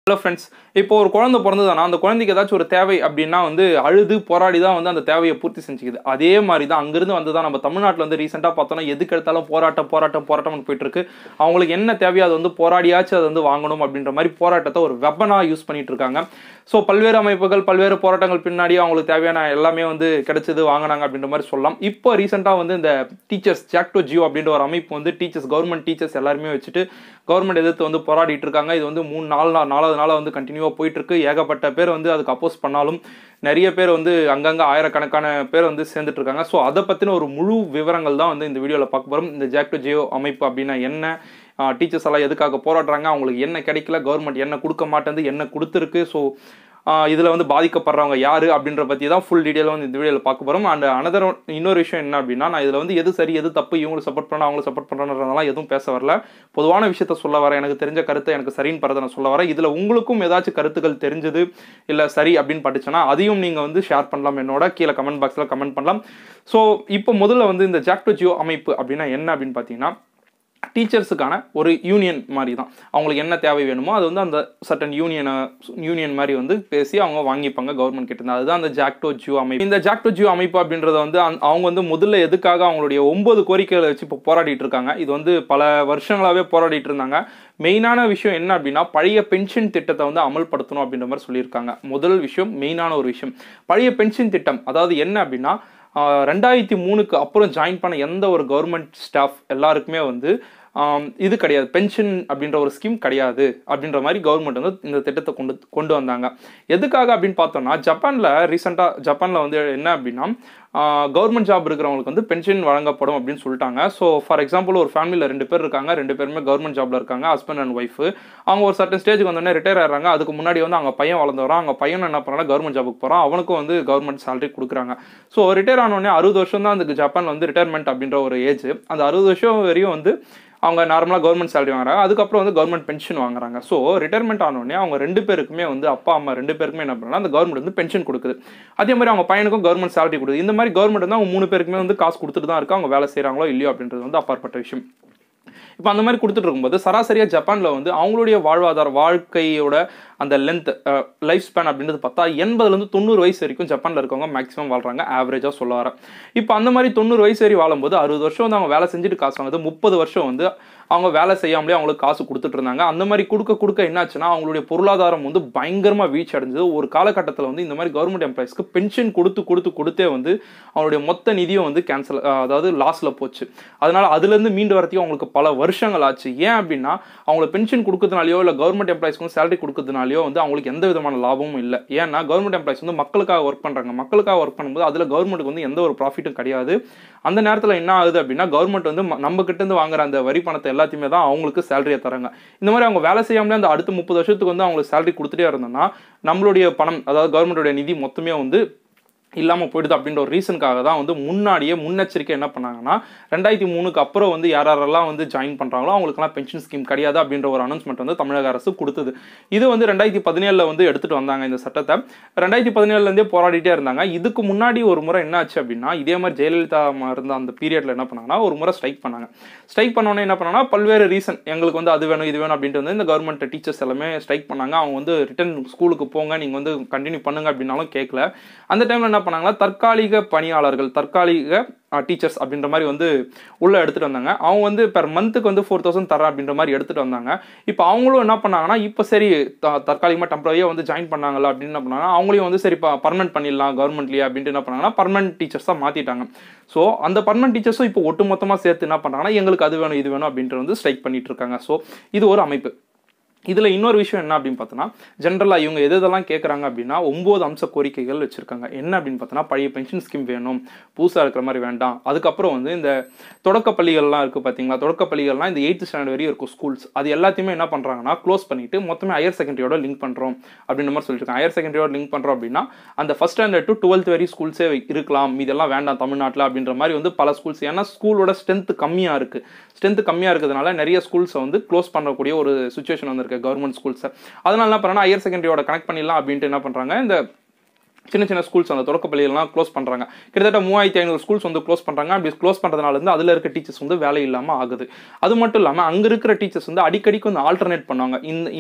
hello friends இப்போ ஒரு குழந்தை பிறந்ததுனா அந்த குழந்தைக்கு ஏதாச்சும் ஒரு தேவை அப்படின்னா வந்து அழுது போராடி தான் வந்து அந்த தேவையை பூர்த்தி செஞ்சுக்குது அதே மாதிரி தான் அங்கிருந்து வந்து தான் நம்ம தமிழ்நாட்டில் வந்து ரீசெண்டாக பார்த்தோம்னா எதுக்கு எடுத்தாலும் போராட்டம் போராட்டம் போராட்டம்னு போயிட்டு இருக்கு அவங்களுக்கு என்ன தேவையோ அது வந்து போராடியாச்சும் அதை வந்து வாங்கணும் அப்படின்ற மாதிரி போராட்டத்தை ஒரு வெப்பனாக யூஸ் பண்ணிட்டு இருக்காங்க ஸோ பல்வேறு அமைப்புகள் பல்வேறு போராட்டங்கள் பின்னாடி அவங்களுக்கு தேவையான எல்லாமே வந்து கிடைச்சது வாங்கினாங்க அப்படின்ற மாதிரி சொல்லலாம் இப்போ ரீசெண்டாக வந்து இந்த டீச்சர்ஸ் ஜாக்டோ ஜியோ அப்படின்ற ஒரு அமைப்பு வந்து டீச்சர்ஸ் கவர்மெண்ட் டீச்சர்ஸ் எல்லாருமே வச்சுட்டு கவர்மெண்ட் எதிர்த்து வந்து போராடிட்டு இருக்காங்க இது வந்து மூணு நாலு நாள் நாலாவது நாளாக வந்து கண்டினியூவாக போயிட்டு இருக்கு ஏகப்பட்ட பேர் வந்து அதுக்கு அப்போஸ் பண்ணாலும் நிறைய பேர் வந்து அங்கங்கே ஆயிரக்கணக்கான பேர் வந்து சேர்ந்துட்டு இருக்காங்க ஸோ அதை பற்றின ஒரு முழு விவரங்கள் தான் வந்து இந்த வீடியோவில் பார்க்க போகிறோம் இந்த ஜாக்டோ ஜியோ அமைப்பு அப்படின்னா என்ன டீச்சர்ஸ் எல்லாம் எதுக்காக போராடுறாங்க அவங்களுக்கு என்ன கிடைக்கல கவர்மெண்ட் என்ன கொடுக்க மாட்டேங்குது என்ன கொடுத்துருக்கு ஸோ இதில் வந்து பாதிக்கப்படுறவங்க யார் அப்படின்ற பற்றி தான் ஃபுல் டீட்டெயிலாக வந்து இந்த வீடியோவில் பார்க்க போகிறோம் அண்ட் அனதர் இன்னொரு விஷயம் என்ன அப்படின்னா நான் இதில் வந்து எது சரி எது தப்பு இவங்களுக்கு சப்போர்ட் பண்ண அவங்களுக்கு சப்போர்ட் பண்ணுறதுனால எதுவும் பேச வரல பொதுவான விஷயத்த சொல்ல வரேன் எனக்கு தெரிஞ்ச கருத்தை எனக்கு சரின்னு பறதை நான் சொல்ல வரேன் இதில் உங்களுக்கும் ஏதாச்சும் கருத்துக்கள் தெரிஞ்சது இல்லை சரி அப்படின்னு பட்டுச்சுன்னா அதையும் நீங்கள் வந்து ஷேர் பண்ணலாம் என்னோட கீழே கமெண்ட் பாக்ஸில் கமெண்ட் பண்ணலாம் ஸோ இப்போ முதல்ல வந்து இந்த ஜாக்டோ ஜியோ அமைப்பு அப்படின்னா என்ன அப்படின்னு பார்த்தீங்கன்னா டீச்சர்ஸுக்கான ஒரு யூனியன் மாதிரி தான் அவங்களுக்கு என்ன தேவை வேணுமோ அது வந்து அந்த சட்டன் யூனியனை யூனியன் மாதிரி வந்து பேசி அவங்க வாங்கிப்பாங்க கவர்மெண்ட் கிட்ட இருந்து அதுதான் அந்த ஜாக்டோ ஜியோ அமைப்பு இந்த ஜாக்டோ ஜியோ அமைப்பு அப்படின்றத வந்து அவங்க வந்து முதல்ல எதுக்காக அவங்களுடைய ஒன்பது கோரிக்கைகளை வச்சு இப்போ போராடிட்டு இருக்காங்க இது வந்து பல வருஷங்களாகவே போராடிட்டு இருந்தாங்க மெயினான விஷயம் என்ன அப்படின்னா பழைய பென்ஷன் திட்டத்தை வந்து அமல்படுத்தணும் அப்படின்ற மாதிரி சொல்லியிருக்காங்க முதல் விஷயம் மெயினான ஒரு விஷயம் பழைய பென்ஷன் திட்டம் அதாவது என்ன அப்படின்னா ரெண்டாயிரத்தி மூணுக்கு அப்புறம் ஜாயின் பண்ண எந்த ஒரு கவர்மெண்ட் ஸ்டாஃப் எல்லாருக்குமே வந்து இது கிடையாது பென்ஷன் அப்படின்ற ஒரு ஸ்கீம் கிடையாது அப்படின்ற மாதிரி கவர்மெண்ட் வந்து இந்த திட்டத்தை கொண்டு கொண்டு வந்தாங்க எதுக்காக அப்படின்னு பார்த்தோம்னா ஜப்பானில் ரீசெண்டாக ஜப்பானில் வந்து என்ன அப்படின்னா கவர்மெண்ட் ஜாப் இருக்கிறவங்களுக்கு வந்து பென்ஷன் வழங்கப்படும் அப்படின்னு சொல்லிட்டாங்க ஸோ ஃபார் எக்ஸாம்பிள் ஒரு ஃபேமிலியில் ரெண்டு பேர் இருக்காங்க ரெண்டு பேருமே கவர்மெண்ட் ஜாப்ல இருக்காங்க ஹஸ்பண்ட் அண்ட் ஒய்ஃப் அவங்க ஒரு சர்டன் ஸ்டேஜுக்கு வந்தோடனே ரிட்டையர் ஆகிறாங்க அதுக்கு முன்னாடி வந்து அவங்க பையன் வளர்ந்து வரான் அவங்க பையன் என்ன பண்ணுறாங்க கவர்மெண்ட் ஜாபுக்கு போகிறான் அவனுக்கும் வந்து கவர்மெண்ட் சேலரி கொடுக்குறாங்க ஸோ ரிட்டையர் ஆனோடனே அறுபது வருஷம் தான் அதுக்கு ஜப்பான் வந்து ரிட்டையர்மெண்ட் அப்படின்ற ஒரு ஏஜ் அந்த அறுபது வருஷம் வரையும் வந்து அவங்க நார்மலாக கவர்மெண்ட் சேலரி வாங்குறாங்க அதுக்கப்புறம் வந்து கவர்மெண்ட் பென்ஷன் வாங்குறாங்க ஸோ ரிட்டைர்மெண்ட் ஆனோடனே அவங்க ரெண்டு பேருக்குமே வந்து அப்பா அம்மா ரெண்டு பேருக்குமே என்ன பண்ணலாம் அந்த கவர்மெண்ட் வந்து பென்ஷன் கொடுக்குது அதே மாதிரி அவங்க பையனுக்கும் கவர்மெண்ட் சேலரி கொடுக்குது இந்த மாதிரி கவர்மெண்ட் வந்து அவங்க மூணு பேருக்குமே வந்து காசு கொடுத்துட்டு தான் இருக்கு அவங்க வேலை செய்கிறாங்களோ இல்லையோ அப்படின்றது வந்து அப்பாற்பட்ட விஷயம் இப்போ அந்த மாதிரி கொடுத்துட்டு இருக்கும்போது சராசரியாக ஜப்பானில் வந்து அவங்களுடைய வாழ்வாதார வாழ்க்கையோட அந்த லென்த் லைஃப் ஸ்பேன் அப்படின்றது பார்த்தா எண்பதுலேருந்து தொண்ணூறு வயசு வரைக்கும் ஜப்பானில் இருக்கவங்க மேக்ஸிமம் வாழ்றாங்க ஆவரேஜாக சொல்ல வரேன் இப்போ அந்த மாதிரி தொண்ணூறு வயசு வரை வாழும்போது அறுபது வருஷம் வந்து அவங்க வேலை செஞ்சுட்டு காசு வாங்குது முப்பது வருஷம் வந்து அவங்க வேலை செய்யாமலே அவங்களுக்கு காசு கொடுத்துட்டு இருந்தாங்க அந்த மாதிரி கொடுக்க கொடுக்க என்னாச்சுன்னா அவங்களுடைய பொருளாதாரம் வந்து பயங்கரமாக வீழ்ச்சி அடைஞ்சது ஒரு காலகட்டத்தில் வந்து இந்த மாதிரி கவர்மெண்ட் எம்ப்ளாயிஸ்க்கு பென்ஷன் கொடுத்து கொடுத்து கொடுத்தே வந்து அவங்களுடைய மொத்த நிதியும் வந்து கேன்சல் அதாவது லாஸில் போச்சு அதனால அதுலேருந்து மீண்டு வரத்தையும் அவங்களுக்கு பல வருஷங்கள் ஆச்சு ஏன் அப்படின்னா அவங்களுக்கு பென்ஷன் கொடுக்கறதுனாலையோ இல்லை கவர்மெண்ட் எம்ப்ளாயிஸ்க்கு சேலரி கொடுக்கறதுனாலையோ வந்து அவங்களுக்கு எந்த விதமான லாபமும் இல்லை ஏன்னா கவர்மெண்ட் எம்ப்ளாயிஸ் வந்து மக்களுக்காக ஒர்க் பண்ணுறாங்க மக்களுக்காக ஒர்க் பண்ணும்போது அதில் கவர்மெண்ட்டுக்கு வந்து எந்த ஒரு ப்ராஃபிட்டும் கிடையாது அந்த நேரத்தில் என்ன ஆகுது அப்படின்னா கவர்மெண்ட் வந்து நம்ம கிட்ட இருந்து வாங்குற அந்த வரி பணத்தை எல்லாத்தையுமே தான் அவங்களுக்கு சேலரியை தராங்க இந்த மாதிரி அவங்க வேலை செய்யாமலே அந்த அடுத்த முப்பது வருஷத்துக்கு வந்து அவங்களுக்கு சேலரி கொடுத்துட்டே இருந்தோம்னா நம்மளுடைய பணம் அதாவது கவர்மெண்டோட நிதி மொத்தமே வந்து இல்லாமல் போயிடுது அப்படின்ற ஒரு ரீசனுக்காக தான் வந்து முன்னாடியே முன்னெச்சரிக்கை என்ன பண்ணாங்கன்னா ரெண்டாயிரத்தி மூணுக்கு அப்புறம் வந்து யார் யாரெல்லாம் வந்து ஜாயின் பண்ணுறாங்களோ அவங்களுக்குலாம் பென்ஷன் ஸ்கீம் கிடையாது அப்படின்ற ஒரு அனௌன்ஸ்மெண்ட் வந்து தமிழக அரசு கொடுத்தது இது வந்து ரெண்டாயிரத்தி பதினேழில் வந்து எடுத்துகிட்டு வந்தாங்க இந்த சட்டத்தை ரெண்டாயிரத்தி பதினேழுலேருந்தே போராடிட்டே இருந்தாங்க இதுக்கு முன்னாடி ஒரு முறை என்ன ஆச்சு அப்படின்னா இதே மாதிரி ஜெயலலிதா இருந்த அந்த பீரியடில் என்ன பண்ணாங்கன்னா ஒரு முறை ஸ்ட்ரைக் பண்ணாங்க ஸ்ட்ரைக் பண்ணோன்னே என்ன பண்ணாங்கன்னா பல்வேறு ரீசன் எங்களுக்கு வந்து அது வேணும் இது வேணும் அப்படின்ட்டு வந்து இந்த கவர்மெண்ட் டீச்சர்ஸ் எல்லாமே ஸ்ட்ரைக் பண்ணாங்க அவங்க வந்து ரிட்டன் ஸ்கூலுக்கு போங்க நீங்கள் வந்து கண்டினியூ பண்ணுங்க அப்படின்னாலும் கேட்கல அந்த டைமில் என்ன பண்ணாங்கன்னா தற்காலிக பணியாளர்கள் தற்காலிக டீச்சர்ஸ் அப்படின்ற மாதிரி வந்து உள்ளே எடுத்துகிட்டு வந்தாங்க அவங்க வந்து பெர் மந்த்துக்கு வந்து ஃபோர் தௌசண்ட் தரேன் அப்படின்ற மாதிரி எடுத்துகிட்டு வந்தாங்க இப்போ அவங்களும் என்ன பண்ணாங்கன்னா இப்போ சரி தற்காலிகமாக டெம்பரரியாக வந்து ஜாயின் பண்ணாங்கல்ல அப்படின்னு என்ன பண்ணாங்கன்னா அவங்களையும் வந்து சரி பர்மனெண்ட் பண்ணிடலாம் கவர்மெண்ட்லேயே அப்படின்ட்டு என்ன பண்ணாங்கன்னா பர்மனெண்ட் டீச்சர்ஸாக மாற்றிட்டாங்க ஸோ அந்த பர்மனெண்ட் டீச்சர்ஸும் இப்போ ஒட்டுமொத்தமாக சேர்த்து என்ன பண்ணுறாங்கன்னா எங்களுக்கு அது வேணும் இது வேணும் அப்படின்ட்டு வந்து ஸ்ட்ரைக் பண்ணிட்டு இருக்காங்க ஸோ இது ஒரு அமைப்பு இதில் இன்னொரு விஷயம் என்ன அப்படின்னு பார்த்தோன்னா ஜென்ரலாக இவங்க எது இதெல்லாம் கேட்குறாங்க அப்படின்னா ஒம்பது அம்ச கோரிக்கைகள் வச்சுருக்காங்க என்ன அப்படின்னு பார்த்தோன்னா பழைய பென்ஷன் ஸ்கீம் வேணும் புதுசாக இருக்கிற மாதிரி வேண்டாம் அதுக்கப்புறம் வந்து இந்த தொடக்க பள்ளிகள்லாம் இருக்குது பார்த்தீங்களா தொடக்க பள்ளிகள்லாம் இந்த எயித்து ஸ்டாண்டர்ட் வரையும் இருக்கும் ஸ்கூல்ஸ் அது எல்லாத்தையுமே என்ன பண்ணுறாங்கன்னா க்ளோஸ் பண்ணிவிட்டு மொத்தமே ஹையர் செகண்டரியோட லிங்க் பண்ணுறோம் அப்படின்ற மாதிரி சொல்லியிருக்காங்க ஹையர் செகண்டரியோட லிங்க் பண்ணுறோம் அப்படின்னா அந்த ஃபஸ்ட் ஸ்டாண்டர்ட் டு டுவெல்த் வரை ஸ்கூல்ஸே இருக்கலாம் இதெல்லாம் வேண்டாம் தமிழ்நாட்டில் அப்படின்ற மாதிரி வந்து பல ஸ்கூல்ஸ் ஏன்னா ஸ்கூலோட ஸ்ட்ரென்த் கம்மியாக இருக்குது ஸ்ட்ரென்த் கம்மியாக இருக்கிறதுனால நிறைய ஸ்கூல்ஸை வந்து க்ளோஸ் பண்ணக்கூடிய ஒரு சுச்சுவேஷன் வந்து இருக்கு கவர்மெண்ட் ஸ்கூல்ஸை அதனால என்ன பண்ணுறாங்கன்னா ஹையர் செகண்டரியோட கனெக்ட் பண்ணிடலாம் அப்படின்ட்டு என்ன பண்ணுறாங்க இந்த சின்ன சின்ன ஸ்கூல்ஸ் அந்த தொடக்க பள்ளிகள்லாம் க்ளோஸ் பண்ணுறாங்க கிட்டத்தட்ட மூவாயிரத்தி ஐநூறு ஸ்கூல்ஸ் வந்து க்ளோஸ் பண்ணுறாங்க அப்படி க்ளோஸ் பண்ணுறதுனால இருந்து அதில் இருக்க டீச்சர்ஸ் வந்து வேலை இல்லாமல் ஆகுது அது மட்டும் இல்லாமல் அங்கே இருக்கிற டீச்சர்ஸ் வந்து அடிக்கடிக்கு வந்து ஆல்டர்னேட் பண்ணுவாங்க இந்த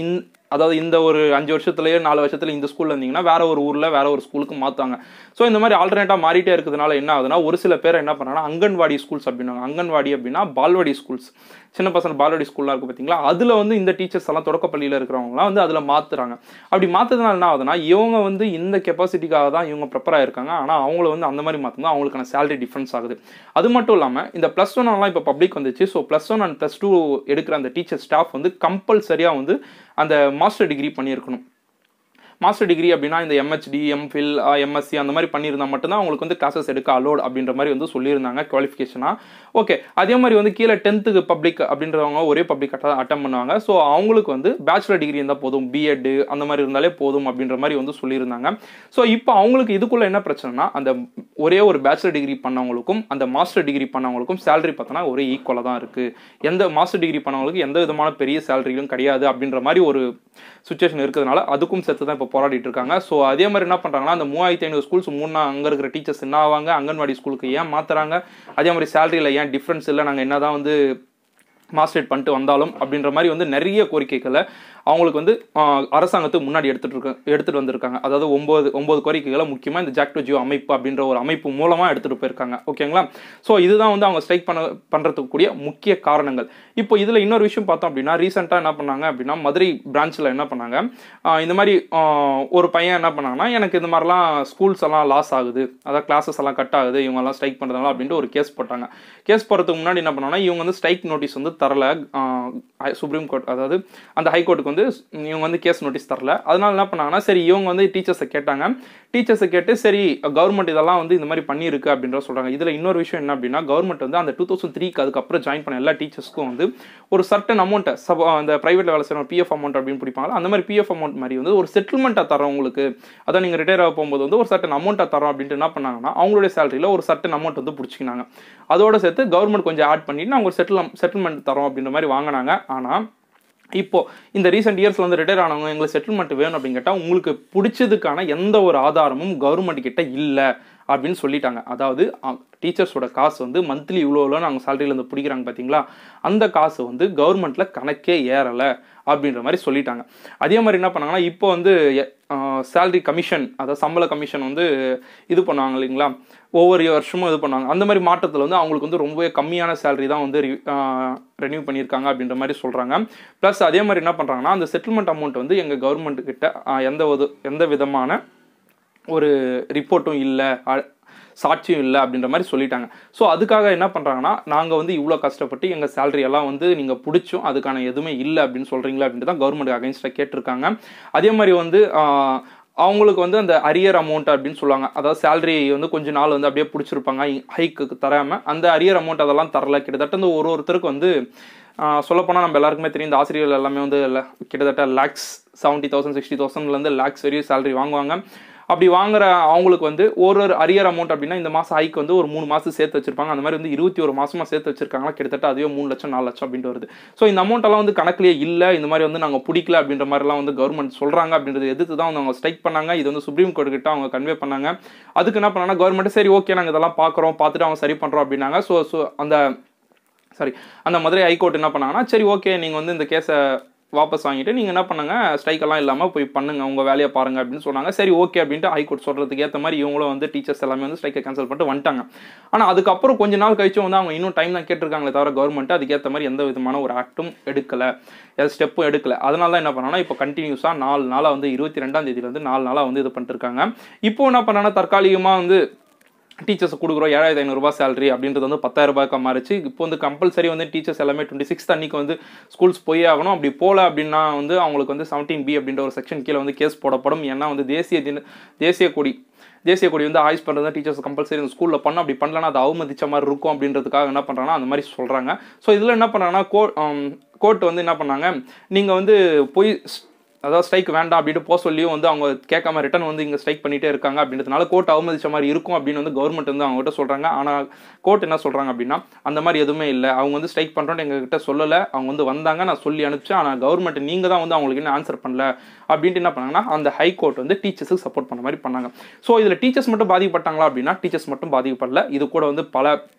அதாவது இந்த ஒரு அஞ்சு வருஷத்துலயோ நாலு வருஷத்துல இந்த ஸ்கூல்ல இருந்தீங்கன்னா வேற ஒரு ஊர்ல வேற ஒரு ஸ்கூலுக்கு மாத்துவாங்க ஸோ இந்த மாதிரி ஆல்டர்னேட்டா மாறிட்டே இருக்கிறதுனால என்ன ஆகுதுன்னா ஒரு சில பேர் என்ன பண்ணாங்கன்னா அங்கன்வாடி ஸ்கூல்ஸ் அப்படின்னாங்க அங்கன்வாடி அப்படின்னா பால்வாடி ஸ்கூல்ஸ் சின்ன பசங்க பால்வாடி ஸ்கூல்லாம் இருக்கு பார்த்தீங்களா அதுல வந்து இந்த டீச்சர்ஸ் எல்லாம் தொடக்கப்பள்ளியில இருக்கிறவங்கலாம் வந்து அதுல மாத்துறாங்க அப்படி மாத்துறதுனால என்ன ஆகுதுன்னா இவங்க வந்து இந்த கெப்பாசிட்டிக்காக தான் இவங்க ப்ரிப்பர் ஆயிருக்காங்க ஆனா அவங்கள வந்து அந்த மாதிரி மாத்தும்போது அவங்களுக்கான சேலரி டிஃபரன்ஸ் ஆகுது அது மட்டும் இல்லாம இந்த பிளஸ் ஒன் எல்லாம் இப்போ பப்ளிக் வந்துச்சு so plus one and plus two எடுக்கிற அந்த டீச்சர் ஸ்டாஃப் வந்து கம்பல்சரியா வந்து அந்த மாஸ்டர் டிகிரி பண்ணியிருக்கணும் மாஸ்டர் டிகிரி அப்படின்னா இந்த எம்ஹெச்டி எம்ஃபில் எம்எஸ்சி அந்த மாதிரி பண்ணியிருந்தா மட்டும்தான் அவங்களுக்கு வந்து கிளாஸஸ் எடுக்க அலோட் அப்படின்ற மாதிரி வந்து சொல்லியிருந்தாங்க குவாலிஃபிகேஷனாக ஓகே அதே மாதிரி வந்து கீழே டென்த்துக்கு பப்ளிக் அப்படின்றவங்க ஒரே பப்ளிக் அட்டம் பண்ணுவாங்க ஸோ அவங்களுக்கு வந்து பேச்சுலர் டிகிரி இருந்தால் போதும் பிஎட் அந்த மாதிரி இருந்தாலே போதும் அப்படின்ற மாதிரி வந்து சொல்லியிருந்தாங்க ஸோ இப்போ அவங்களுக்கு இதுக்குள்ள என்ன பிரச்சனைனா அந்த ஒரே ஒரு பேச்சுலர் டிகிரி பண்ணவங்களுக்கும் அந்த மாஸ்டர் டிகிரி பண்ணவங்களுக்கும் சேலரி பார்த்தோன்னா ஒரே ஈக்குவலாக தான் இருக்குது எந்த மாஸ்டர் டிகிரி பண்ணவங்களுக்கு எந்த விதமான பெரிய சேலரிகளும் கிடையாது அப்படின்ற மாதிரி ஒரு சுச்சுவேஷன் இருக்கிறதுனால அதுக்கும் சேர்த்து தான் இப்போ போராடிட்டு இருக்காங்க ஸோ அதே மாதிரி என்ன பண்ணுறாங்கன்னா அந்த மூவாயிரத்தி ஐநூறு ஸ்கூல்ஸ் மூணா அங்கே இருக்கிற டீச்சர்ஸ் என்ன ஆவாங்க அங்கன்வாடி ஸ்கூலுக்கு ஏன் மாற்றுறாங்க அதே மாதிரி சேலரியில் ஏன் டிஃப்ரென்ஸ் இல்லை நாங்கள் என்ன தான் வந்து மாஸ்டரேட் பண்ணிட்டு வந்தாலும் அப்படின்ற மாதிரி வந்து நிறைய கோரிக்கைகளை அவங்களுக்கு வந்து ஆஹ், அரசாங்கத்துக்கு முன்னாடி எடுத்துட்டு இருக்க எடுத்துட்டு வந்திருக்காங்க அதாவது ஒன்பது ஒன்பது கோரிக்கைகளை முக்கியமாக இந்த ஜாக்டோ ஜியோ அமைப்பு அப்படின்ற ஒரு அமைப்பு மூலமாக எடுத்துட்டு போயிருக்காங்க ஓகேங்களா ஸோ இதுதான் வந்து அவங்க ஸ்ட்ரைக் பண்ண பண்ணுறதுக்கு கூடிய முக்கிய காரணங்கள் இப்போ இதில் இன்னொரு விஷயம் பார்த்தோம் அப்படின்னா ரீசெண்டாக என்ன பண்ணாங்க அப்படின்னா மதுரை பிரான்ச்சில் என்ன பண்ணாங்க ஆஹ், இந்த மாதிரி ஆஹ், ஒரு பையன் என்ன பண்ணாங்கன்னா எனக்கு இந்த மாதிரிலாம் ஸ்கூல்ஸ் எல்லாம் லாஸ் ஆகுது அதாவது கிளாஸஸ் எல்லாம் கட் ஆகுது இவங்க எல்லாம் ஸ்ட்ரைக் பண்ணுறதுனால அப்படின்ட்டு ஒரு கேஸ் போட்டாங்க கேஸ் போகிறதுக்கு முன்னாடி என்ன பண்ணாங்கன்னா இவங்க வந்து ஸ்ட்ரைக் நோட்டீஸ் வந்து தரல சுப்ரீம் கோர்ட் அதாவது அந்த ஹைகோர்ட்டுக்கு வந்து இவங்க வந்து கேஸ் நோட்டீஸ் தரல அதனால என்ன பண்ணாங்கன்னா சரி இவங்க வந்து டீச்சர்ஸை கேட்டாங்க டீச்சர்ஸை கேட்டு சரி கவர்மெண்ட் இதெல்லாம் வந்து இந்த மாதிரி பண்ணியிருக்கு அப்படின்ற சொல்றாங்க இதுல இன்னொரு விஷயம் என்ன அப்படின்னா கவர்மெண்ட் வந்து அந்த டூ தௌசண்ட் த்ரீக்கு அதுக்கப்புறம் ஜாயின் பண்ண எல்லா டீச்சர்ஸ்க்கும் வந்து ஒரு சர்டன் அமௌண்ட்டை சப் அந்த பிரைவேட்ல வேலை செய்யற பிஎஃப் அமௌண்ட் அப்படின்னு பிடிப்பாங்க அந்த மாதிரி பிஎஃப் அமௌண்ட் மாதிரி வந்து ஒரு செட்டில்மெண்ட்டாக தரோம் உங்களுக்கு அதான் நீங்க ரிட்டையர் ஆக போகும்போது வந்து ஒரு சர்டன் அமௌண்ட்டை தரோம் அப்படின்ட்டு என்ன பண்ணாங்கன்னா அவங்களுடைய சேலரியில் ஒரு சர்டன் அமௌண்ட் வந்து பிடிச்சிக்கினாங்க அதோட சேர்த்து கவர்மெண்ட் கொஞ்சம் ஆட் பண்ணிட்டு நாங்கள் ஒரு செட்டில் செட்டில்மெண்ட் தரோம் அப்படின்ற மாதிரி வாங்கினாங்க ஆனால் இப்போ இந்த ரீசெண்ட் இயர்ஸ்ல வந்து ரிட்டையர் ஆனவங்க எங்களுக்கு செட்டில்மெண்ட் வேணும் அப்படின்னு கேட்டால் உங்களுக்கு பிடிச்சதுக்கான எந்த ஒரு ஆதாரமும் கவர்மெண்ட் கிட்ட இல்லை அப்படின்னு சொல்லிட்டாங்க அதாவது டீச்சர்ஸோட காசு வந்து மந்த்லி இவ்வளோ இவ்வளோ நாங்கள் சேலரியிலேருந்து பிடிக்கிறாங்க பார்த்தீங்களா அந்த காசு வந்து கவர்மெண்ட்ல கணக்கே ஏறலை அப்படின்ற மாதிரி சொல்லிட்டாங்க அதே மாதிரி என்ன பண்ணாங்கன்னா இப்போ வந்து சேலரி கமிஷன் அதாவது சம்பள கமிஷன் வந்து இது பண்ணுவாங்க இல்லைங்களா ஒவ்வொரு வருஷமும் இது பண்ணுவாங்க அந்த மாதிரி மாற்றத்தில் வந்து அவங்களுக்கு வந்து ரொம்பவே கம்மியான சேலரி தான் வந்து ரெனியூ பண்ணியிருக்காங்க அப்படின்ற மாதிரி சொல்கிறாங்க ப்ளஸ் அதே மாதிரி என்ன பண்ணுறாங்கன்னா அந்த செட்டில்மெண்ட் அமௌண்ட் வந்து எங்கள் கவர்மெண்ட் கிட்ட ஆஹ், எந்த ஒரு எந்த விதமான ஒரு ரிப்போர்ட்டும் இல்லை சாட்சியும் இல்லை அப்படின்ற மாதிரி சொல்லிட்டாங்க ஸோ அதுக்காக என்ன பண்ணுறாங்கன்னா நாங்கள் வந்து இவ்வளோ கஷ்டப்பட்டு எங்கள் சேலரி எல்லாம் வந்து நீங்கள் பிடிச்சும் அதுக்கான எதுவுமே இல்லை அப்படின்னு சொல்கிறீங்களா அப்படின்ட்டு தான் கவர்மெண்ட் அகைன்ஸ்டாக கேட்டிருக்காங்க அதே மாதிரி வந்து ஆஹ், அவங்களுக்கு வந்து அந்த அரியர் அமௌண்ட் அப்படின்னு சொல்லுவாங்க அதாவது சேலரி வந்து கொஞ்ச நாள் வந்து அப்படியே பிடிச்சிருப்பாங்க ஹைக்கு தராமல் அந்த அரியர் அமௌண்ட் அதெல்லாம் தரல கிட்டத்தட்ட இந்த ஒரு ஒருத்தருக்கு வந்து சொல்லப்போனால் நம்ம எல்லாருக்குமே தெரியும் இந்த ஆசிரியர்கள் எல்லாமே வந்து ல- கிட்டத்தட்ட லேக்ஸ் செவன்ட்டி தௌசண்ட் சிக்ஸ்டி தௌசண்ட்லேருந்து லேக்ஸ் வரையும் சேலரி வாங்குவாங்க அப்படி வாங்குற அவங்களுக்கு வந்து ஒரு ஒரு அரியர் அமௌண்ட் அப்படின்னா இந்த மாதம் ஹைக் வந்து ஒரு மூணு மாதம் சேர்த்து வச்சிருப்பாங்க அந்த மாதிரி வந்து இருபத்தி ஒரு மாசமா சேர்த்து வச்சிருக்காங்களா கிட்டத்தட்ட அதுவே மூணு லட்சம் நாலு லட்சம் அப்படின்ட்டு வருது ஸோ இந்த அமௌண்ட் எல்லாம் வந்து கணக்குலேயே இல்லை இந்த மாதிரி வந்து நாங்கள் பிடிக்கல அப்படின்ற மாதிரிலாம் வந்து கவர்மெண்ட் சொல்றாங்க அப்படின்றது எதிர்த்து தான் வந்து அவங்க ஸ்ட்ரைக் பண்ணாங்க இது வந்து சுப்ரீம் கோர்ட் கிட்ட அவங்க கன்வே பண்ணாங்க அதுக்கு என்ன பண்ணாங்கன்னா கவர்மெண்ட் சரி ஓகே நாங்கள் இதெல்லாம் பார்க்குறோம் பார்த்துட்டு அவங்க சரி பண்ணுறோம் அப்படின்னாங்க ஸோ ஸோ அந்த சாரி அந்த மதுரை ஹைகோர்ட் என்ன பண்ணாங்கன்னா சரி ஓகே நீங்கள் வந்து இந்த கேஸை வாபஸ் வாங்கிட்டு நீங்கள் என்ன பண்ணுங்க ஸ்ட்ரைக் எல்லாம் இல்லாமல் போய் பண்ணுங்க உங்கள் வேலையை பாருங்க அப்படின்னு சொன்னாங்க சரி ஓகே அப்படின்ட்டு ஹைகோர்ட் சொல்கிறதுக்கு ஏற்ற மாதிரி இவங்களும் வந்து டீச்சர்ஸ் எல்லாமே வந்து ஸ்ட்ரைக்கை கேன்சல் பண்ணிட்டு வந்துட்டாங்க ஆனால் அதுக்கப்புறம் கொஞ்ச நாள் கழிச்சு வந்து அவங்க இன்னும் டைம் தான் கேட்டிருக்காங்களே தவிர கவர்மெண்ட் அதுக்கேற்ற மாதிரி எந்த விதமான ஒரு ஆக்டும் எடுக்கல எந்த ஸ்டெப்பும் எடுக்கல அதனால தான் என்ன பண்ணாங்கன்னா இப்போ கண்டினியூஸாக நாலு நாளாக வந்து இருபத்தி ரெண்டாம் தேதியில வந்து நாலு நாளாக வந்து இது பண்ணிட்டு இருக்காங்க இப்போ என்ன பண்ணாங்கன்னா தற்காலிகமாக வந்து டீச்சர்ஸ் கொடுக்குறோம் ஏழாயிரத்தி ஐநூறுரூபா சேலரி அப்படின்றது வந்து பத்தாயிரம் ரூபாய்க்கு மாறிச்சு இப்போ வந்து கம்பல்சரி வந்து டீச்சர்ஸ் எல்லாமே டுவெண்ட்டி சிக்ஸ் அன்னைக்கு வந்து ஸ்கூல்ஸ் போய் ஆகணும் அப்படி போகல அப்படின்னா வந்து அவங்களுக்கு வந்து செவன்டீன் பி அப்படின்ற ஒரு செக்ஷன் கீழே வந்து கேஸ் போடப்படும் ஏன்னா வந்து தேசிய தின தேசிய கொடி தேசிய கொடி வந்து ஆய்ஸ் பண்ணுறது டீச்சர்ஸ் கம்பல்சரி இந்த ஸ்கூலில் பண்ண அப்படி பண்ணலன்னா அது அவமதிச்ச மாதிரி இருக்கும் அப்படின்றதுக்காக என்ன பண்ணுறாங்கன்னா அந்த மாதிரி சொல்கிறாங்க ஸோ இதில் என்ன பண்ணுறாங்கன்னா கோர்ட் கோர்ட் வந்து என்ன பண்ணாங்க நீங்கள் வந்து போய் அதாவது ஸ்ட்ரைக் வேண்டாம் அப்படின்ட்டு போக சொல்லியும் வந்து அவங்க கேட்காம ரிட்டன் வந்து இங்கே ஸ்ட்ரைக் பண்ணிட்டே இருக்காங்க அப்படின்றதுனால கோர்ட் அவமதிச்ச மாதிரி இருக்கும் அப்படின்னு வந்து கவர்மெண்ட் வந்து அவங்ககிட்ட சொல்கிறாங்க ஆனால் கோர்ட் என்ன சொல்கிறாங்க அப்படின்னா அந்த மாதிரி எதுவுமே இல்லை அவங்க வந்து ஸ்ட்ரைக் பண்ணுறோன்னு எங்ககிட்ட சொல்லலை அவங்க வந்து வந்தாங்க நான் சொல்லி அனுப்பிச்சேன் ஆனால் கவர்மெண்ட் நீங்கள் தான் வந்து அவங்களுக்கு என்ன ஆன்சர் பண்ணல அப்படின்ட்டு என்ன பண்ணாங்கன்னா அந்த ஹை கோர்ட் வந்து டீச்சர்ஸுக்கு சப்போர்ட் பண்ண மாதிரி பண்ணாங்க ஸோ இதில் டீச்சர்ஸ் மட்டும் பாதிக்கப்பட்டாங்களா அப்படின்னா டீச்சர்ஸ் மட்டும் பாதிக்கப்படல இது கூட வந்து பல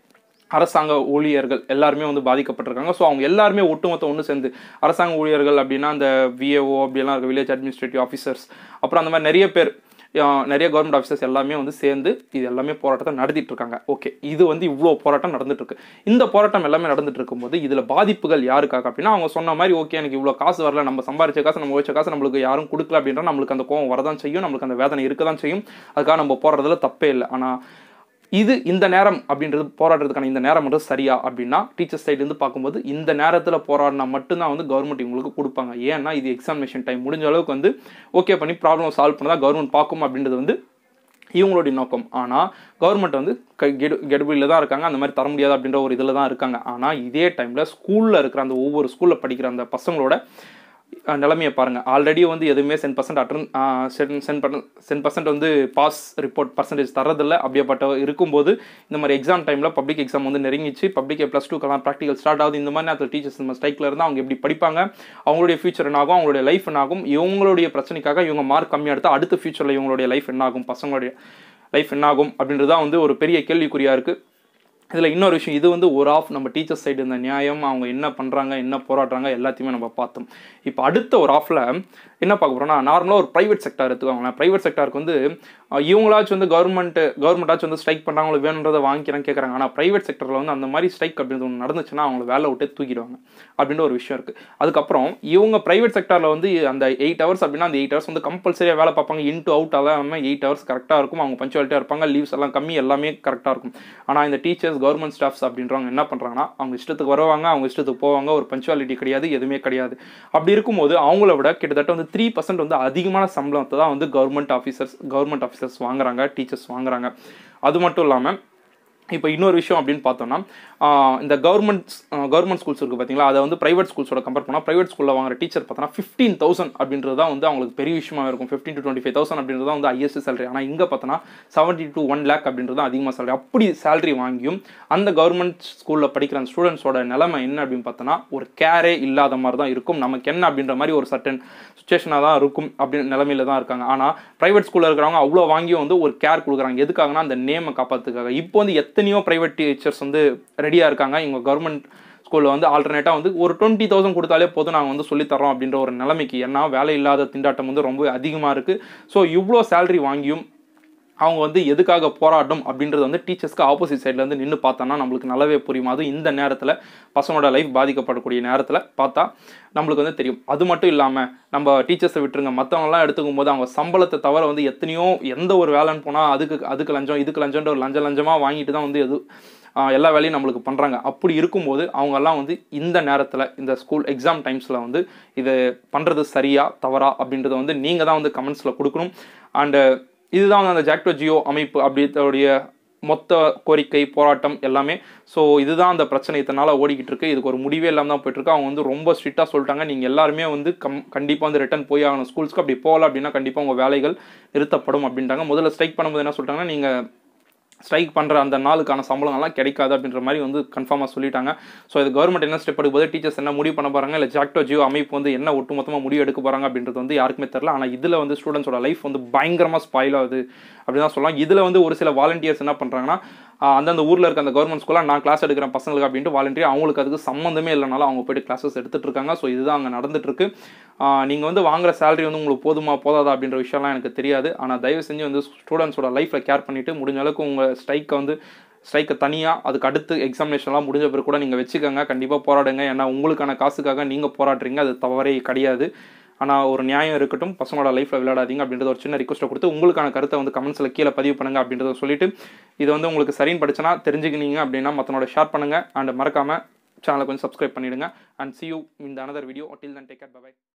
அரசாங்க ஊழியர்கள் எல்லாருமே வந்து பாதிக்கப்பட்டிருக்காங்க ஸோ அவங்க எல்லாருமே ஒட்டுமொத்த ஒன்று சேர்ந்து அரசாங்க ஊழியர்கள் அப்படின்னா அந்த விஏஓ அப்படியெல்லாம் இருக்க வில்லேஜ் அட்மினிஸ்ட்ரேட்டிவ் ஆஃபீஸர்ஸ் அப்புறம் அந்த மாதிரி நிறைய பேர் அஹ், நிறைய கவர்மெண்ட் ஆஃபீஸர்ஸ் எல்லாமே வந்து சேர்ந்து இது எல்லாமே போராட்டத்தை நடத்திட்டு இருக்காங்க ஓகே இது வந்து இவ்வளோ போராட்டம் நடந்துட்டு இருக்கு இந்த போராட்டம் எல்லாமே நடந்துட்டு இருக்கும்போது இதில் பாதிப்புகள் யாருக்காக அப்படின்னா அவங்க சொன்ன மாதிரி ஓகே எனக்கு இவ்வளோ காசு வரல நம்ம சம்பாரிச்ச காசு நம்ம வச்ச காசு நம்மளுக்கு யாரும் கொடுக்கல அப்படின்ற நம்மளுக்கு அந்த கோவம் வரதான் செய்யும் நம்மளுக்கு அந்த வேதனை இருக்க தான் செய்யும் அதுக்காக நம்ம போடுறதுல தப்பே இல்லை ஆனால் இது இந்த நேரம் அப்படின்றது போராடுறதுக்கான இந்த நேரம் மட்டும் சரியா அப்படின்னா டீச்சர்ஸ் சைட்லேருந்து பார்க்கும்போது இந்த நேரத்தில் போராடினா மட்டும்தான் வந்து கவர்மெண்ட் இவங்களுக்கு கொடுப்பாங்க ஏன்னா இது எக்ஸாமினேஷன் டைம் முடிஞ்ச அளவுக்கு வந்து ஓகே பண்ணி ப்ராப்ளம் சால்வ் பண்ணதா கவர்மெண்ட் பார்க்கும் அப்படின்றது வந்து இவங்களுடைய நோக்கம் ஆனால் கவர்மெண்ட் வந்து க- கெடு கெடுபிடியில் தான் இருக்காங்க அந்த மாதிரி தர முடியாது அப்படின்ற ஒரு இதில் தான் இருக்காங்க ஆனால் இதே டைமில் ஸ்கூலில் இருக்கிற அந்த ஒவ்வொரு ஸ்கூலில் படிக்கிற அந்த பசங்களோட அஹ், நிலைமையை பாருங்கள் ஆல்ரெடி வந்து எதுவுமே cent percent attain cent cent பண்ண சென் பர்சன்ட் வந்து பாஸ் ரிப்போர்ட் பர்சன்டேஜ் தரதில்ல அப்படியேப்பட்ட இருக்கும்போது இந்த மாதிரி எக்ஸாம் டைமில் பப்ளிக் எக்ஸாம் வந்து நெருங்கிச்சு பப்ளிக் ப்ளஸ் டூக்கெல்லாம் ப்ராக்டிகல் ஸ்டார்ட் ஆகுது இந்த மாதிரி நேரத்தில் டீச்சர்ஸ் நம்ம ஸ்ட்ரைக்கில் இருந்தால் அவங்க எப்படி படிப்பாங்க அவங்களுடைய ஃபியூச்சர் என்னாகும் அவங்களுடைய லைஃப் என்னாகும் இவங்களுடைய பிரச்சனைக்காக இவங்க மார்க் கம்மியாக எடுத்தால் அடுத்த ஃபியூச்சரில் இவங்களுடைய லைஃப் என்னாகும் பசங்களுடைய லைஃப் என்னாகும் அப்படின்றது தான் வந்து ஒரு பெரிய கேள்விக்குறியாக இருக்குது இதில் இன்னொரு விஷயம் இது வந்து ஒரு ஆஃப் நம்ம டீச்சர்ஸ் சைடு இந்த நியாயம் அவங்க என்ன பண்ணுறாங்க என்ன போராடுறாங்க எல்லாத்தையுமே நம்ம பார்த்தோம் இப்போ அடுத்த ஒரு ஆஃபில் என்ன பார்க்க போகிறோம்னா நார்மலாக ஒரு ப்ரைவேட் செக்டார் எடுத்துக்கோங்களேன் ப்ரைவேட் செக்டாருக்கு வந்து அஹ், இவங்களாச்சும் வந்து கவர்மெண்ட் கவர்மெண்ட்டாச்சும் வந்து ஸ்ட்ரைக் பண்ணுறாங்க அவங்களுக்கு வேணுன்றதை வாங்கிக்கிறேன் கேட்குறாங்க ஆனால் ப்ரைவேட் செக்டரில் வந்து அந்த மாதிரி ஸ்ட்ரைக் அப்படின்றது ஒன்று நடந்துச்சுன்னா அவங்கள வேலை விட்டே தூக்கிடுவாங்க அப்படின்ற ஒரு விஷயம் இருக்குது அதுக்கப்புறம் இவங்க ப்ரைவேட் செக்டாரில் வந்து அந்த எயிட் ஹவர்ஸ் அப்படின்னா அந்த எயிட் ஹவர்ஸ் வந்து கம்பல்சரியாக வேலை பார்ப்பாங்க இன்ட்டு அவுட் அல்லாமல் எயிட் ஹவர்ஸ் கரெக்டாக இருக்கும் அவங்க பஞ்சுவாலிட்டியாக இருப்பாங்க லீவ்ஸ் எல்லாம் கம்மி எல்லாமே கரெக்டாக இருக்கும் ஆனால் இந்த டீச்சர்ஸ் கவர்மெண்ட் ஸ்டாஃப்ஸ் அப்படின்றவங்க என்ன பண்ணுறாங்கன்னா அவங்க இஷ்டத்துக்கு வருவாங்க அவங்க இஷ்டத்துக்கு போவாங்க ஒரு பஞ்சுவாலிட்டி கிடையாது எதுவுமே கிடையாது அப்படி இருக்கும்போது அவங்கள விட கிட்டத்தட்ட வந்து த்ரீ பர்சன்ட் வந்து அதிகமான சம்பளத்தை தான் வந்து கவர்மெண்ட் ஆஃபீஸர்ஸ் கவர்மெண்ட் ஆஃபீஸர்ஸ் வாங்குறாங்க டீச்சர்ஸ் வாங்குறாங்க அது மட்டும் இல்லாமல் இப்போ இன்னொரு விஷயம் அப்படின்னு பார்த்தோம்னா ஆஹ் இந்த கவர்மெண்ட் கவர்மெண்ட் ஸ்கூல்ஸ் இருக்குது பார்த்தீங்களா அதை வந்து ப்ரைவேட் ஸ்கூல்ஸோட கம்பேர் பண்ணால் ப்ரைவேட் ஸ்கூலில் வாங்குற டீச்சர் பார்த்தோன்னா ஃபிஃப்டீன் தௌசண்ட் அப்படின்றது தான் வந்து அவங்களுக்கு பெரிய விஷயமா இருக்கும் fifteen to twenty five thousand அப்படின்றது தான் வந்து ஹையஸ்ட் சேலரி ஆனால் இங்கே பார்த்தோன்னா செவன்ட்டி டு ஒன் லேக் அப்படின்றது தான் அதிகமாக சேலரி அப்படி சேலரி வாங்கியும் அந்த கவர்மெண்ட் ஸ்கூலில் படிக்கிற அந்த ஸ்டூடெண்ட்ஸோட நிலைமை என்ன அப்படின்னு பார்த்தோன்னா ஒரு கேரே இல்லாத மாதிரி தான் இருக்கும் நமக்கு என்ன அப்படின்ற மாதிரி ஒரு சர்டன் சுச்சுவேஷனாக தான் இருக்கும் அப்படின்னு நிலமையில தான் இருக்காங்க ஆனால் ப்ரைவேட் ஸ்கூலில் இருக்கிறவங்க அவ்வளோ வாங்கியும் வந்து ஒரு கேர் கொடுக்குறாங்க எதுக்காகனா அந்த நேமை காப்பாற்றுக்காக இப்போ வந்து எத்தனையோ ப்ரைவேட் டீச்சர்ஸ் வந்து ரெடியாக இருக்காங்க இவங்க கவர்மெண்ட் ஸ்கூலில் வந்து ஆல்டர்னேட்டாக வந்து ஒரு டுவெண்ட்டி தௌசண்ட் கொடுத்தாலே போதும் நாங்கள் வந்து சொல்லித்தரோம் அப்படின்ற ஒரு நிலைமைக்கு ஏன்னா வேலை இல்லாத திண்டாட்டம் வந்து ரொம்ப அதிகமாக இருக்குது ஸோ இவ்வளோ சேலரி வாங்கியும் அவங்க வந்து எதுக்காக போராட்டம் அப்படின்றது வந்து டீச்சர்ஸ்க்கு ஆப்போசிட் சைடில் இருந்து நின்று பார்த்தோன்னா நம்மளுக்கு நல்லாவே புரியும் அதுவும் இந்த நேரத்தில் பசங்களோட லைஃப் பாதிக்கப்படக்கூடிய நேரத்தில் பார்த்தா நம்மளுக்கு வந்து தெரியும் அது மட்டும் இல்லாமல் நம்ம டீச்சர்ஸை விட்டுருங்க மற்றவங்கலாம் எடுத்துக்கும் போது அவங்க சம்பளத்தை தவிர வந்து எத்தனையோ எந்த ஒரு வேலைன்னு போனால் அதுக்கு அதுக்கு லஞ்சம் இதுக்கு லஞ்சம்ன்ற ஒரு லஞ்சம் லஞ்சமாக வாங்கிட்டு தான் வந்து எது ஆஹ் எல்லா வேலையும் நம்மளுக்கு பண்ணுறாங்க அப்படி இருக்கும்போது அவங்கெல்லாம் வந்து இந்த நேரத்தில் இந்த ஸ்கூல் எக்ஸாம் டைம்ஸில் வந்து இது பண்ணுறது சரியா தவறா அப்படின்றத வந்து நீங்கள் தான் வந்து கமெண்ட்ஸில் கொடுக்கணும் அண்டு இதுதான் வந்து அந்த ஜாக்டோ ஜியோ அமைப்பு அப்படிடைய மொத்த கோரிக்கை போராட்டம் எல்லாமே ஸோ இதுதான் அந்த பிரச்சனை இத்தனால ஓடிக்கிட்டு இருக்கு இதுக்கு ஒரு முடிவே இல்லாமல் தான் போயிட்டு இருக்கு அவங்க வந்து ரொம்ப ஸ்ட்ரிக்டாக சொல்லிட்டாங்க நீங்கள் எல்லாருமே வந்து கம் கண்டிப்பாக வந்து ரிட்டர்ன் போய் ஆகணும் ஸ்கூல்ஸ்க்கு அப்படி போகல அப்படின்னா கண்டிப்பாக உங்கள் வேலைகள் நிறுத்தப்படும் அப்படின்ட்டாங்க முதல்ல ஸ்ட்ரைக் பண்ணும்போது என்ன சொல்லிட்டாங்கன்னா நீங்கள் ஸ்ட்ரைக் பண்ணுற அந்த நாளுக்கான சம்பளம்லாம் கிடைக்காது அப்படின்ற மாதிரி வந்து கன்ஃபார்மாக சொல்லிட்டாங்க ஸோ இது கவர்மெண்ட் என்ன ஸ்டெப் எடுக்கும்போது டீச்சர்ஸ் என்ன முடிவு பண்ண போகிறாங்க இல்லை ஜாக்டோ ஜியோ அமைப்பு வந்து என்ன ஒட்டுமொத்தமாக முடிவு எடுக்க போகிறாங்க அப்படின்றது வந்து யாருக்குமே தெரில ஆனால் இதில் வந்து ஸ்டூடெண்ட்ஸோட லைஃப் வந்து பயங்கரமாக ஸ்பாயில் ஆகுது அப்படின்னு தான் சொல்லலாம் இதில் வந்து ஒரு சில வாலண்டியர்ஸ் என்ன பண்ணுறாங்கன்னா ஆஹ் அந்தந்த ஊரில் இருக்க அந்த கவர்மெண்ட் ஸ்கூலில் நான் கிளாஸ் எடுக்கிறேன் பசங்களுக்கு அப்படின்ட்டு வாலண்டியர் அவங்களுக்கு அதுக்கு சம்மந்தமே இல்லைனாலும் அவங்க போயிட்டு கிளாஸஸ் எடுத்துட்டு இருக்காங்க ஸோ இதுதான் அங்கே நடந்துட்டு இருக்கு நீங்கள் வந்து வாங்குற சேலரி வந்து உங்களுக்கு போதுமா போதாதா அப்படின்ற விஷயம்லாம் எனக்கு தெரியாது ஆனால் தயவு செஞ்சு வந்து ஸ்டூடெண்ட்ஸோட லைஃப்பில் கேர் பண்ணிவிட்டு முடிஞ்ச அளவுக்கு உங்கள் ஸ்ட்ரைக்கை வந்து ஸ்ட்ரைக்கை தனியாக அதுக்கு அடுத்து எக்ஸாமினேஷன்லாம் முடிஞ்ச பிறகு கூட நீங்கள் வச்சுக்கோங்க கண்டிப்பாக போராடுங்க ஏன்னா உங்களுக்கான காசுக்காக நீங்கள் போராடுறீங்க அது தவறே கிடையாது ஆனால் ஒரு நியாயம் இருக்கட்டும் பசங்களோட லைஃப்பில் விளையாடாதீங்க அப்படின்றத ஒரு சின்ன ரிக்வஸ்ட்டை கொடுத்து உங்களுக்கான கருத்தை வந்து கமெண்ட்ஸில் கீழே பதிவு பண்ணுங்க அப்படின்றத சொல்லிட்டு இது வந்து உங்களுக்கு சரின்னு படிச்சனா தெரிஞ்சுக்கினீங்க அப்படின்னா மற்றனோட ஷேர் பண்ணுங்க அண்ட் மறக்காம சேனலை கொஞ்சம் சப்ஸ்கிரைப் பண்ணிடுங்க and see you in the another video till then take care bye bye